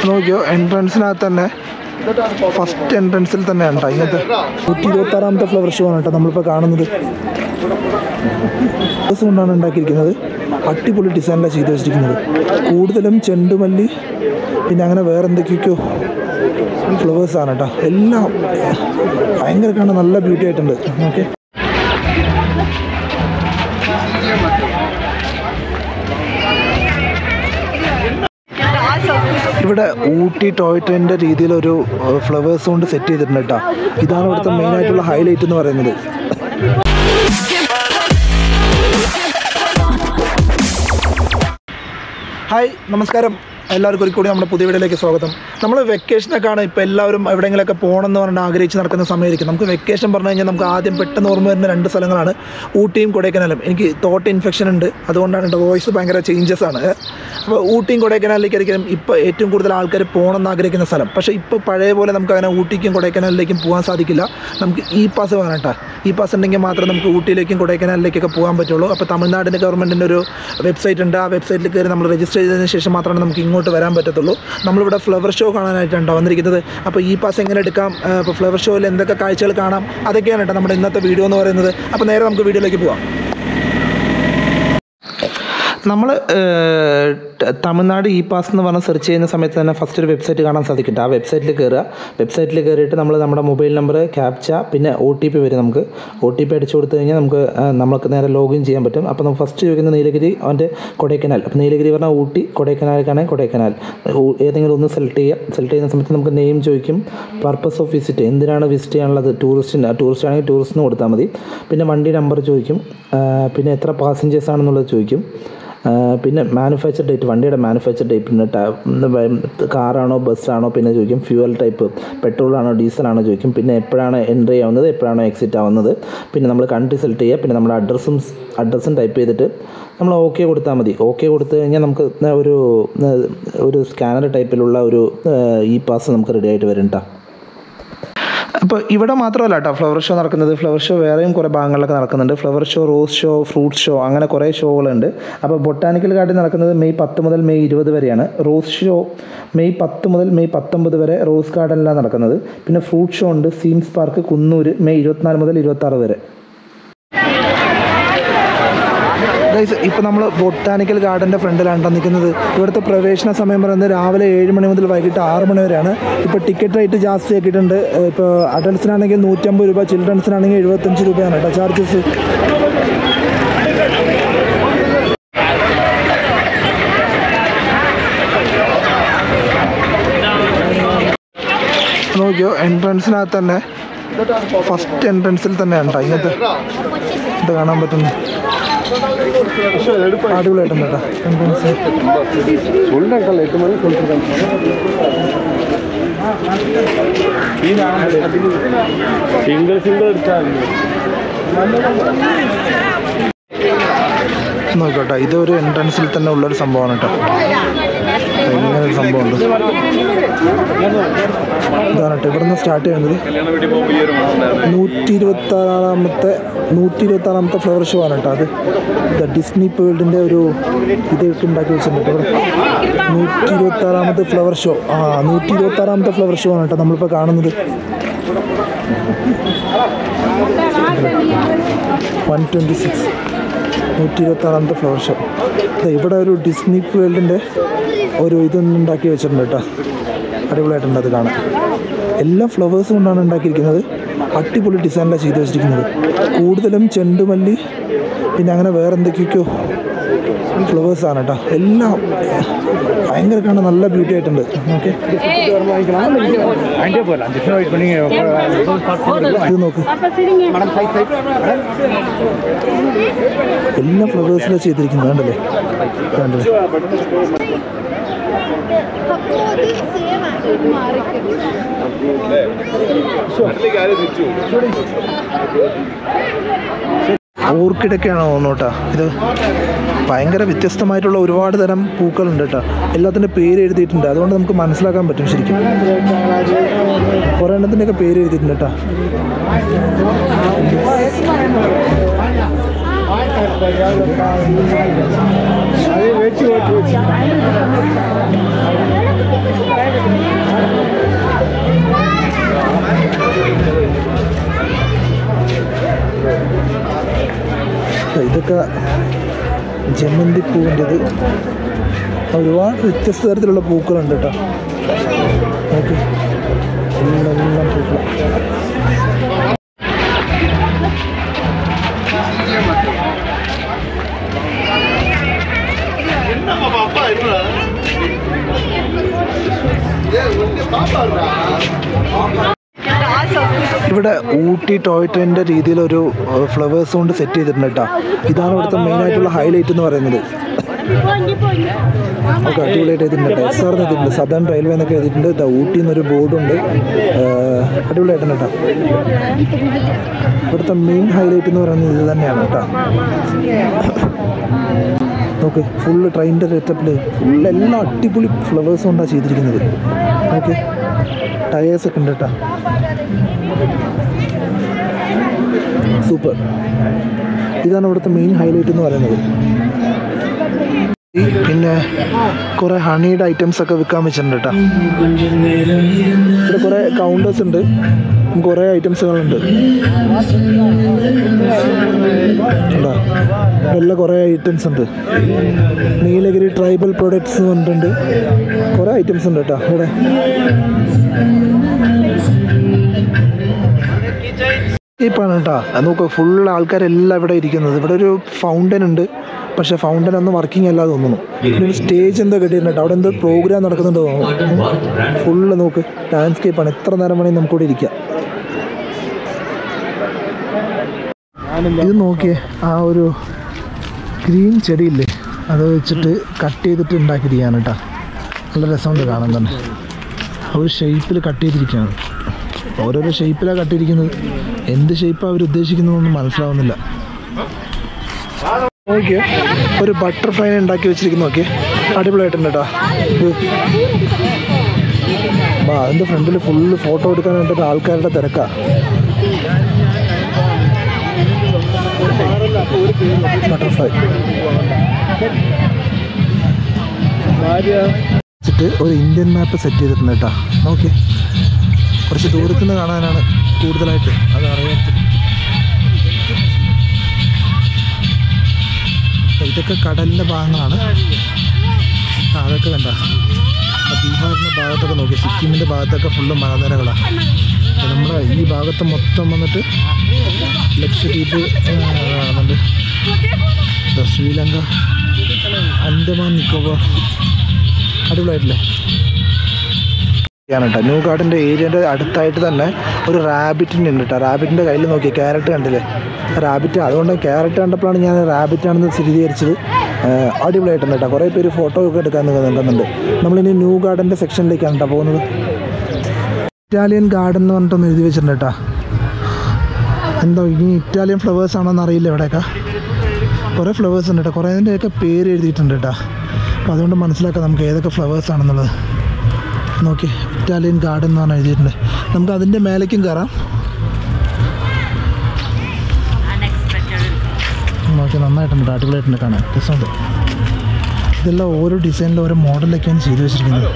നോക്കിയോ എൻട്രൻസിനകത്ത് തന്നെ ഫസ്റ്റ് എൻട്രൻസിൽ തന്നെയാണ് കേട്ടോ ഇങ്ങനത്തെ നൂറ്റി ഇരുപത്തി ആറാമത്തെ ഫ്ലവർ ഷോ ആണ് കേട്ടോ നമ്മളിപ്പോൾ കാണുന്നത് ദിവസം കൊണ്ടാണ് ഉണ്ടാക്കിയിരിക്കുന്നത് അടിപൊളി ഡിസൈനിലാണ് ചെയ്തു വെച്ചിരിക്കുന്നത് കൂടുതലും ചെണ്ടുമല്ലി പിന്നെ അങ്ങനെ വേറെ എന്തൊക്കെയൊക്കെയോ ഫ്ലവേഴ്സാണ് കേട്ടോ എല്ലാം ഭയങ്കര കാണാൻ നല്ല ബ്യൂട്ടി ആയിട്ടുണ്ട് ഓക്കെ ഇവിടെ ഊട്ടി ടോയ് ട്രെയിനിൻ്റെ രീതിയിലൊരു ഫ്ലവേഴ്സ് കൊണ്ട് സെറ്റ് ചെയ്തിട്ടുണ്ട് കേട്ടോ ഇതാണ് ഇവിടുത്തെ മെയിൻ ആയിട്ടുള്ള ഹൈലൈറ്റ് എന്ന് പറയുന്നത് ഹായ് നമസ്കാരം എല്ലാവർക്കും ഒരു കൂടി നമ്മുടെ പുതിയ വീഡിയോയിലേക്ക് സ്വാഗതം നമ്മൾ വെക്കേഷനൊക്കെയാണ് ഇപ്പോൾ എല്ലാവരും എവിടെയെങ്കിലുമൊക്കെ പോകണം എന്ന് പറഞ്ഞാൽ ആഗ്രഹിച്ച് നടക്കുന്ന സമയമായിരിക്കും നമുക്ക് വെക്കേഷൻ പറഞ്ഞു കഴിഞ്ഞാൽ നമുക്ക് ആദ്യം പെട്ടെന്ന് ഓർമ്മ വരുന്ന രണ്ട് സ്ഥലങ്ങളാണ് ഊട്ടിയും കൊടൈക്കനാലും എനിക്ക് തോട്ട് ഇൻഫെക്ഷൻ ഉണ്ട് അതുകൊണ്ടാണ് എൻ്റെ വോയിസ് ഭയങ്കര ചേഞ്ചസ് ആണ് അപ്പോൾ ഊട്ടിയും കൊടൈക്കനാലിലേക്കായിരിക്കും ഇപ്പോൾ ഏറ്റവും കൂടുതൽ ആൾക്കാർ പോകണം എന്ന് ആഗ്രഹിക്കുന്ന സ്ഥലം പക്ഷേ ഇപ്പോൾ പഴയ പോലെ നമുക്ക് അങ്ങനെ ഊട്ടിക്കും കൊടൈക്കനാലിലേക്കും പോകാൻ സാധിക്കില്ല നമുക്ക് ഈ പാസ് വേണം കേട്ടോ ഈ പാസ് ഉണ്ടെങ്കിൽ മാത്രമേ നമുക്ക് ഊട്ടിയിലേക്കും കൊടൈക്കനാലിലേക്കൊക്കെ പോകാൻ പറ്റുള്ളൂ അപ്പോൾ തമിഴ്നാടിൻ്റെ ഗവൺമെൻറ്റിൻ്റെ ഒരു വെബ്സൈറ്റ് ഉണ്ട് ആ വെബ്സൈറ്റിൽ കയറി നമ്മൾ രജിസ്റ്റർ ചെയ്തതിന് ശേഷം മാത്രമാണ് നമുക്ക് ഇങ്ങോട്ട് വരാൻ പറ്റത്തുള്ളൂ നമ്മളിവിടെ ഫ്ലവർ ഷോ കാണാനായിട്ടാണ് വന്നിരിക്കുന്നത് അപ്പോൾ ഈ പാസ് എങ്ങനെ എടുക്കാം അപ്പോൾ ഫ്ലവർ ഷോയിൽ എന്തൊക്കെ കാഴ്ചകൾ കാണാം അതൊക്കെയാണ് കേട്ടോ നമ്മുടെ ഇന്നത്തെ വീഡിയോ എന്ന് പറയുന്നത് അപ്പോൾ നേരെ നമുക്ക് വീഡിയോയിലേക്ക് പോവാം നമ്മൾ തമിഴ്നാട് ഇ പാസ് എന്ന് പറഞ്ഞ് സെർച്ച് ചെയ്യുന്ന സമയത്ത് തന്നെ ഫസ്റ്റ് ഒരു വെബ്സൈറ്റ് കാണാൻ സാധിക്കുന്നുണ്ട് ആ വെബ്സൈറ്റിൽ കയറുക വെബ്സൈറ്റിൽ കയറിയിട്ട് നമ്മൾ നമ്മുടെ മൊബൈൽ നമ്പർ ക്യാപ്ച പിന്നെ ഒ ടി പി വരും നമുക്ക് ഒ ടി പി അടിച്ചു കൊടുത്തു കഴിഞ്ഞാൽ നമുക്ക് ആ, നമുക്ക് നേരെ ലോഗിൻ ചെയ്യാൻ പറ്റും അപ്പോൾ നമുക്ക് ഫസ്റ്റ് ചോദിക്കുന്ന നീലഗിരി അവൻ്റെ കൊടൈക്കനാൽ അപ്പോൾ നീലഗിരി പറഞ്ഞാൽ ഊട്ടി കൊടൈക്കനാലിലേക്കാണെങ്കിൽ കൊടൈക്കനാൽ ഊ- ഏതെങ്കിലും ഒന്ന് സെലക്ട് ചെയ്യുക സെലക്ട് ചെയ്യുന്ന സമയത്ത് നമുക്ക് നെയിം ചോദിക്കും പർപ്പസ് ഓഫ് വിസിറ്റ് എന്തിനാണ് വിസിറ്റ് ചെയ്യാനുള്ളത് ടൂറിസ്റ്റിന് ടൂറിസ്റ്റ് ആണെങ്കിൽ ടൂറിസ്റ്റിന് കൊടുത്താൽ മതി പിന്നെ വണ്ടി നമ്പർ ചോദിക്കും ആ, പിന്നെ എത്ര പാസഞ്ചേഴ്സ് ആണെന്നുള്ളത് ചോദിക്കും ആ, പിന്നെ മാനുഫാക്ചർ ഡേറ്റ് വണ്ടിയുടെ മാനുഫാക്ചർ ഡേറ്റ് പിന്നെ ട- കാറാണോ ബസ്സാണോ പിന്നെ ചോദിക്കും ഫ്യൂവൽ ടൈപ്പ് പെട്രോളാണോ ഡീസലാണോ ചോദിക്കും പിന്നെ എപ്പോഴാണ് എൻട്രി ആവുന്നത് എപ്പോഴാണോ എക്സിറ്റ് ആവുന്നത് പിന്നെ നമ്മൾ കൺട്രി സെലക്ട് ചെയ്യുക പിന്നെ നമ്മുടെ അഡ്രസ്സും അഡ്രസ്സും ടൈപ്പ് ചെയ്തിട്ട് നമ്മൾ ഓക്കെ കൊടുത്താൽ മതി ഓക്കെ കൊടുത്തു കഴിഞ്ഞാൽ നമുക്ക് ഒരു ഒരു സ്കാനർ ടൈപ്പിലുള്ള ഒരു ഇ പാസ് നമുക്ക് റെഡി ആയിട്ട് വരും കേട്ടോ അപ്പോൾ ഇവിടെ മാത്രമല്ല കേട്ടോ ഫ്ലവർ ഷോ നടക്കുന്നത് ഫ്ലവർ ഷോ വേറെയും കുറേ ഭാഗങ്ങളിലൊക്കെ നടക്കുന്നുണ്ട് flower show rose show fruit show അങ്ങനെ കുറേ ഷോകളുണ്ട് അപ്പോൾ ബൊട്ടാനിക്കൽ ഗാർഡൻ നടക്കുന്നത് മെയ് പത്ത് മുതൽ മെയ് ഇരുപത് വരെയാണ് റോസ് ഷോ മെയ് പത്ത് മുതൽ മെയ് പത്തൊമ്പത് വരെ റോസ് ഗാർഡനിലാണ് നടക്കുന്നത് പിന്നെ ഫ്രൂട്ട് ഷോ ഉണ്ട് സീംസ് പാർക്ക് കുന്നൂർ മെയ് ഇരുപത്തിനാല് മുതൽ ഇരുപത്താറ് വരെ ഗൈസ് ഇപ്പോൾ നമ്മൾ ബൊട്ടാനിക്കൽ ഗാർഡൻ്റെ ഫ്രണ്ടിലാണ് നിൽക്കുന്നത് ഇവിടുത്തെ പ്രവേശന സമയം പറയുന്നത് രാവിലെ ഏഴ് മണി മുതൽ വൈകിട്ട് ആറ് മണി വരെയാണ് ഇപ്പോൾ ടിക്കറ്റ് റേറ്റ് ജാസ്തി ആക്കിയിട്ടുണ്ട് ഇപ്പോൾ അഡൽട്സിനാണെങ്കിൽ നൂറ്റമ്പത് രൂപ ചിൽഡ്രൻസിനാണെങ്കിൽ എഴുപത്തഞ്ച് രൂപയാണ് കേട്ടോ ചാർജസ് നോക്കിയോ എൻട്രൻസിനകത്ത് തന്നെ ഫസ്റ്റ് എൻട്രൻസിൽ തന്നെയാണ് കേട്ടോ ഇങ്ങനത്തെ ഇത് കാണാൻ പറ്റുന്നു അടിപൊളിയായിട്ടുണ്ട് കേട്ടോ എൻട്രൻസ് சொல்லிட்டாங்கல்ல எட்டு மணி சொல்லிருக்காங்க സിംഗിൾ സിംഗിൾ എടുത്താൽ നോക്കട്ടെ ഇതൊരു എൻട്രൻസിൽ തന്നെ ഉള്ളൊരു സംഭവമാണ് കേട്ടോ ഇങ്ങനെ ഒരു സംഭവമുണ്ട് ഇതാണ് കേട്ടോ ഇവിടുന്ന് സ്റ്റാർട്ട് ചെയ്യുന്നത് കല്യാണ വീട്ടിൽ പോകുമ്പോൾ ഈ ഒരു മണം ഉണ്ടായിരുന്നു നൂറ്റി ഇരുപത്തി ആറാമത്തെ നൂറ്റി ഇരുപത്തി ആറാമത്തെ ഫ്ലവർ ഷോ ആണ് കേട്ടോ അത് ദ ഡിസ്നി വേൾഡിൻ്റെ ഒരു ഇതൊക്കെ ഉണ്ടാക്കി വെച്ചിട്ടുണ്ട് ഇവിടെ നൂറ്റി ഇരുപത്തി ആറാമത്തെ ഫ്ലവർ ഷോ ആ നൂറ്റി ഇരുപത്തി ആറാമത്തെ ഫ്ലവർ ഷോ ആണ് കേട്ടോ നമ്മളിപ്പോൾ കാണുന്നത് വൺ ട്വൻറ്റി സിക്സ് നൂറ്റി ഇരുപത്തി ആറാമത്തെ ഫ്ലവർ ഷോ ദേ ഇവിടെ ഒരു ഡിസ്നി വേൾഡിൻ്റെ ഒരു ഇതൊന്നും ഉണ്ടാക്കി വെച്ചിട്ടുണ്ട് കേട്ടോ അടിപൊളിയായിട്ടുണ്ട് അത് കാണാൻ എല്ലാ ഫ്ലവേഴ്സും കൊണ്ടാണ് ഉണ്ടാക്കിയിരിക്കുന്നത് അടിപൊളി ഡിസൈനിലാണ് ചെയ്തു വെച്ചിരിക്കുന്നത് കൂടുതലും ചെണ്ടുമല്ലി പിന്നെ അങ്ങനെ വേറെ എന്തൊക്കെയൊക്കെയോ ഫ്ലവേഴ്സാണ് കേട്ടോ എല്ലാം ഭയങ്കര കാണാൻ നല്ല ബ്യൂട്ടി ആയിട്ടുണ്ട് ഓക്കെ അതിൻ്റെ പോലെ അഞ്ച് വെയിറ്റ് பண்ணி ഇത് നോക്ക് എല്ലാ ഫ്ലവേഴ്സിലാണ് ചെയ്തിരിക്കുന്നത് കണ്ടല്ലേ കണ്ടല്ലേ அப்போது சேம் ஆக்டிவ் மாறிக்கிறது ഓർക്കിഡൊക്കെയാണോ തോന്നുന്നു കേട്ടോ ഇത് ഭയങ്കര വ്യത്യസ്തമായിട്ടുള്ള ഒരുപാട് തരം പൂക്കളുണ്ട് കേട്ടോ എല്ലാത്തിൻ്റെ പേര് എഴുതിയിട്ടുണ്ട് അതുകൊണ്ട് നമുക്ക് മനസ്സിലാക്കാൻ പറ്റും ശരിക്കും കുറേ എണ്ണത്തിൻ്റെയൊക്കെ പേര് എഴുതിയിട്ടുണ്ട് കേട്ടോ ഇതൊക്കെ ജമന്തി പൂവിൻ്റെത് ഒരുപാട് വ്യത്യസ്ത തരത്തിലുള്ള പൂക്കളുണ്ട് കേട്ടോ ഓക്കെ എല്ലാം പൂക്കൾ ഇവിടെ ഊട്ടി ടോയ് ട്രെയിനിൻ്റെ രീതിയിലൊരു ഫ്ലവേഴ്സ് കൊണ്ട് സെറ്റ് ചെയ്തിട്ടുണ്ട് കേട്ടോ ഇതാണ് ഇവിടുത്തെ മെയിനായിട്ടുള്ള ഹൈലൈറ്റ് എന്ന് പറയുന്നത് ഒക്കെ അടിപൊളിയായിട്ട് എഴുതിയിട്ടുണ്ട് എസ് ആർ എഴുതിയിട്ടുണ്ട് സദേൺ റെയിൽവേ എന്നൊക്കെ എഴുതിയിട്ടുണ്ട് ദ ഊട്ടി എന്നൊരു ബോർഡുണ്ട് അടിപൊളിയായിട്ടുണ്ട് കേട്ടോ ഇവിടുത്തെ മെയിൻ ഹൈലൈറ്റ് എന്ന് പറയുന്നത് ഇത് തന്നെയാണ് കേട്ടോ നോക്ക് ഫുള്ള് ട്രെയിനിൻ്റെ സെറ്റപ്പിൽ ഫുള്ള് എല്ലാം അടിപൊളി ഫ്ലവേഴ്സ് കൊണ്ടാണ് ചെയ്തിരിക്കുന്നത് ഓക്കെ ടയേഴ്സ് ഒക്കെ ഉണ്ട് കേട്ടോ സൂപ്പർ ഇതാണ് ഇവിടുത്തെ മെയിൻ ഹൈലൈറ്റ് എന്ന് പറയുന്നത് ഈ പിന്നെ കുറേ ഹണിയുടെ ഐറ്റംസ് ഒക്കെ വിൽക്കാൻ വെച്ചിട്ടുണ്ട് കേട്ടോ ഇവിടെ കുറേ കൗണ്ടേഴ്സ് ഉണ്ട് കുറേ ഐറ്റംസുകളുണ്ട് ഉണ്ടോ നല്ല കുറേ ഐറ്റംസ് ഉണ്ട് നീലഗിരി ട്രൈബൽ പ്രൊഡക്ട്സ് പറഞ്ഞിട്ടുണ്ട് കുറേ ഐറ്റംസ് ഉണ്ട് കേട്ടോ ഇവിടെ ഇപ്പാണ് കേട്ടോ നോക്ക് ഫുൾ ആൾക്കാരെല്ലാം ഇവിടെ ഇരിക്കുന്നത് ഇവിടെ ഒരു ഫൗണ്ടൻ ഉണ്ട് പക്ഷെ ഫൗണ്ടൻ ഒന്നും വർക്കിംഗ് അല്ലാതെ തോന്നുന്നു പിന്നെ ഒരു സ്റ്റേജ് എന്തോ കെട്ടിയിട്ടുണ്ട് കേട്ടോ അവിടെ എന്തോ പ്രോഗ്രാം നടക്കുന്നുണ്ട് തോന്നുന്നു ഫുള്ള് നോക്ക് ലാൻഡ്സ്കേപ്പാണ് എത്ര നേരം വേണമെങ്കിൽ നമുക്കിവിടെ ഇരിക്കാം ഇത് നോക്കിയേ ആ ഒരു ഗ്രീൻ ചെടിയില്ലേ അത് വെച്ചിട്ട് കട്ട് ചെയ്തിട്ട് ഉണ്ടാക്കിയിരിക്കുകയാണ് കേട്ടോ നല്ല രസമുണ്ട് കാണാൻ തന്നെ ഒരു ഷേപ്പിൽ കട്ട് ചെയ്തിരിക്കുകയാണ് ഓരോരോ ഷേപ്പിലാണ് കട്ട് ചെയ്തിരിക്കുന്നത് എന്ത് ഷേപ്പാണ് അവർ ഉദ്ദേശിക്കുന്നതൊന്നും മനസ്സിലാവുന്നില്ല നോക്കിയേ ഒരു ബട്ടർഫ്ലൈനെ ഉണ്ടാക്കി വെച്ചിരിക്കുന്നു നോക്കിയേ അടിപൊളിയായിട്ടുണ്ട് കേട്ടോ ഇത് ആ അതിൻ്റെ ഫ്രണ്ടിൽ ഫുള്ള് ഫോട്ടോ എടുക്കാൻ വേണ്ടിയിട്ട് ആൾക്കാരുടെ തിരക്കാണ് ബട്ടർഫ്ലൈ വെച്ചിട്ട് ഒരു ഇന്ത്യൻ മാപ്പ് സെറ്റ് ചെയ്തിട്ടുണ്ട് കേട്ടോ നോക്കി കുറച്ച് ദൂരത്തു നിന്ന് കാണാനാണ് കൂടുതലായിട്ട് അത് അറിയാത്തത് അപ്പൊ ഇതൊക്കെ കടലിൻ്റെ ഭാഗങ്ങളാണ് ആ, അതൊക്കെ കണ്ട ബീഹാറിൻ്റെ ഭാഗത്തൊക്കെ നോക്കി സിക്കിമിൻ്റെ ഭാഗത്തൊക്കെ ഫുള്ള് മലനിരകളാണ് അപ്പൊ നമ്മുടെ ഈ ഭാഗത്ത് മൊത്തം വന്നിട്ട് ലക്ഷദ്വീപ് ആ, നമ്മുടെ ദാ ശ്രീലങ്ക അൻഡമാൻ നിക്കോബാർ അടിപൊളിയായിട്ടില്ലേ കേട്ടോ ന്യൂ ഗാർഡൻ്റെ ഏരിയൻ്റെ അടുത്തായിട്ട് തന്നെ ഒരു റാബിറ്റിൻ്റെ ഉണ്ട് കേട്ടോ റാബിറ്റിൻ്റെ കയ്യിൽ നോക്കി ക്യാരറ്റ് കണ്ടില്ലേ റാബിറ്റ് അതുകൊണ്ട് ക്യാരറ്റ് കണ്ടപ്പോഴാണ് ഞാൻ റാബിറ്റ് ആണെന്ന് സ്ഥിരീകരിച്ചത് ആ, അടിപൊളിയായിട്ടുണ്ട് കേട്ടോ കുറേ പേര് ഫോട്ടോ ഒക്കെ എടുക്കാൻ നിൽക്കുന്നുണ്ട് നമ്മളിനി ന്യൂ ഗാർഡൻ്റെ സെക്ഷനിലേക്കാണ് കേട്ടോ പോകുന്നത് ഇറ്റാലിയൻ ഗാർഡൻ എന്ന് പറഞ്ഞിട്ടൊന്ന് എഴുതി വെച്ചിട്ടുണ്ട് കേട്ടോ എന്തോ ഇനി ഇറ്റാലിയൻ ഫ്ലവേഴ്സ് ആണോന്ന് അറിയില്ല ഇവിടെയൊക്കെ കുറേ ഫ്ലവേഴ്സ് ഉണ്ട് കേട്ടോ കുറേ അതിൻ്റെയൊക്കെ പേര് എഴുതിയിട്ടുണ്ട് കേട്ടോ അപ്പോൾ അതുകൊണ്ട് മനസ്സിലാക്കാം നമുക്ക് ഏതൊക്കെ ഫ്ലവേഴ്സ് ആണെന്നുള്ളത് നോക്കി ഇറ്റാലിയൻ ഗാർഡൻ എന്ന് പറഞ്ഞ് എഴുതിയിട്ടുണ്ട് നമുക്ക് അതിൻ്റെ മേലേക്കും കയറാം നോക്കി നന്നായിട്ടുണ്ട് കേട്ടോ, അടിപൊളിയായിട്ടുണ്ട് കാണാൻ രസമുണ്ട് ഇതെല്ലാം ഓരോ ഡിസൈനിലും ഓരോ മോഡലൊക്കെയാണ് ചെയ്തു വെച്ചിരിക്കുന്നത്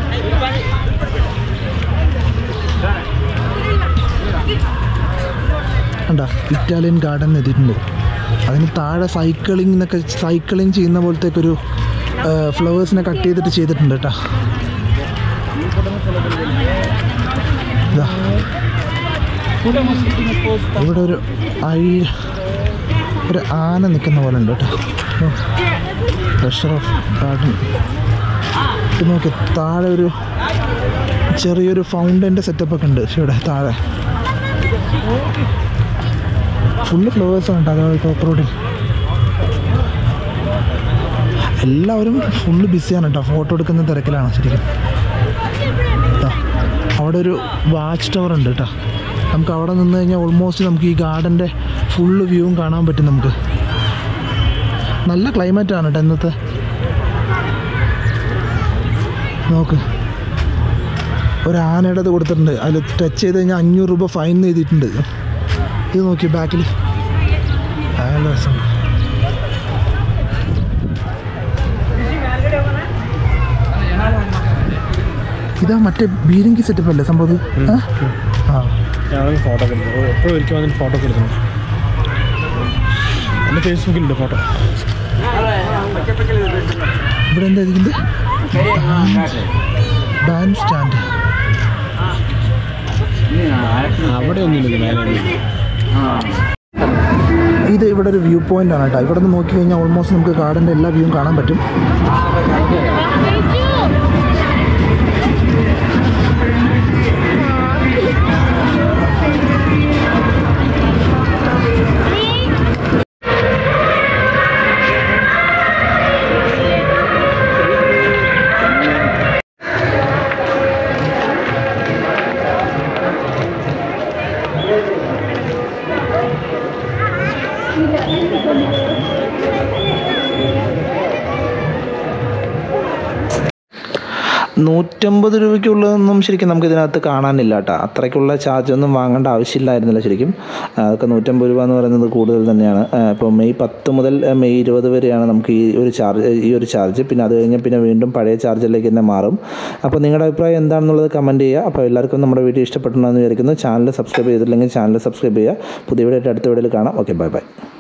കണ്ട ഇറ്റാലിയൻ ഗാർഡൻ എന്ന് എഴുതിയിട്ടുണ്ട് അതിന് താഴെ സൈക്ലിംഗ് എന്നൊക്കെ സൈക്ലിംഗ് ചെയ്യുന്ന പോലത്തേക്കൊരു ഫ്ലവേഴ്സിനെ കട്ട് ചെയ്തിട്ട് ചെയ്തിട്ടുണ്ട് കേട്ടോ ഇതാ. ഇവിടെ ഒരു ഐ ഒരു ആന നിൽക്കുന്ന പോലെ ഉണ്ട് കേട്ടോ ട്രഷർ ഓഫ് ഗാർഡൻ ഇത് നോക്കി താഴെ ഒരു ചെറിയൊരു ഫൗണ്ടൻ്റെ സെറ്റപ്പ് ഒക്കെ ഉണ്ട് ഇവിടെ താഴെ ഫുള്ള് ഫ്ലവേഴ്സ് ഉണ്ട് അതായത് ടോപ്പ് റോഡിൽ എല്ലാവരും ഫുള്ള് ബിസിയാണ് കേട്ടോ ഫോട്ടോ എടുക്കുന്ന തിരക്കിലാണ് ശരിക്കും ദാ, അവിടെ ഒരു വാച്ച് ടവർ ഉണ്ട് കേട്ടോ നമുക്ക് അവിടെ നിന്ന് കഴിഞ്ഞാൽ ഓൾമോസ്റ്റ് നമുക്ക് ഈ ഗാർഡൻ്റെ ഫുള്ള് വ്യൂവും കാണാൻ പറ്റും നമുക്ക് നല്ല ക്ലൈമറ്റ് ആണ് കേട്ടോ ഇന്നത്തെ നോക്ക് ഒരു ആനയുടെ ഇത് കൊടുത്തിട്ടുണ്ട് അതിൽ ടച്ച് ചെയ്ത് കഴിഞ്ഞാൽ അഞ്ഞൂറ് രൂപ ഫൈൻ എഴുതിയിട്ടുണ്ട് ഇത് നോക്കി ബാക്കിൽ നല്ല രസമുണ്ട് ഇതാ മറ്റേ ബീരിങ്കി സെറ്റപ്പ് അല്ലേ സംഭവം ഇത്? ആ? ആ ഞാൻ ഫോട്ടോ ഒക്കെ എടുത്തു എപ്പോഴും ഒരിക്കൽ വന്നിട്ട് ഫോട്ടോ ഒക്കെ എടുക്കണം എൻ്റെ ഫേസ്ബുക്കിലുണ്ട് ഫോട്ടോ ഇവിടെ എന്താ ഇരിക്കുന്നത് ബാൻഡ് സ്റ്റാൻഡ് അവിടെ ഒന്നുമില്ല മേലെ ഇത് ഇവിടെ ഒരു വ്യൂ പോയിന്റ് ആണ് കേട്ടോ ഇവിടെ നിന്ന് നോക്കി കഴിഞ്ഞാൽ ഓൾമോസ്റ്റ് നമുക്ക് ഗാർഡൻ്റെ എല്ലാ വ്യൂവും കാണാൻ പറ്റും നൂറ്റമ്പത് രൂപയ്ക്കുള്ളതൊന്നും ശരിക്കും നമുക്ക് ഇതിനകത്ത് കാണാനില്ല കേട്ടോ അത്രയ്ക്കുള്ള ചാർജ് ഒന്നും വാങ്ങേണ്ട ആവശ്യമില്ലായിരുന്നില്ല ശരിക്കും ആ, അതൊക്കെ നൂറ്റമ്പത് രൂപ എന്ന് പറയുന്നത് കൂടുതൽ തന്നെയാണ് ആ, ഇപ്പോൾ മെയ് പത്ത് മുതൽ ആ, മെയ് ഇരുപത് വരെയാണ് നമുക്ക് ഈ ഒരു ചാർജ് ഈ ഒരു ചാർജ് പിന്നെ അത് കഴിഞ്ഞ് പിന്നെ വീണ്ടും പഴയ ചാർജിലേക്ക് തന്നെ മാറും അപ്പോൾ നിങ്ങളുടെ അഭിപ്രായം എന്താണെന്നുള്ളത് കമൻറ്റ് ചെയ്യുക അപ്പോൾ എല്ലാവർക്കും നമ്മുടെ വീഡിയോ ഇഷ്ടപ്പെട്ടുണ്ടെന്ന് വിചാരിക്കുന്നു ചാനൽ സബ്സ്ക്രൈബ് ചെയ്തിട്ടില്ലെങ്കിൽ ചാനൽ സബ്സ്ക്രൈബ് ചെയ്യുക പുതിയ വീഡിയോ ആയിട്ട് അടുത്ത വീഡിയോയിൽ കാണാം ഓക്കെ ബൈ ബൈ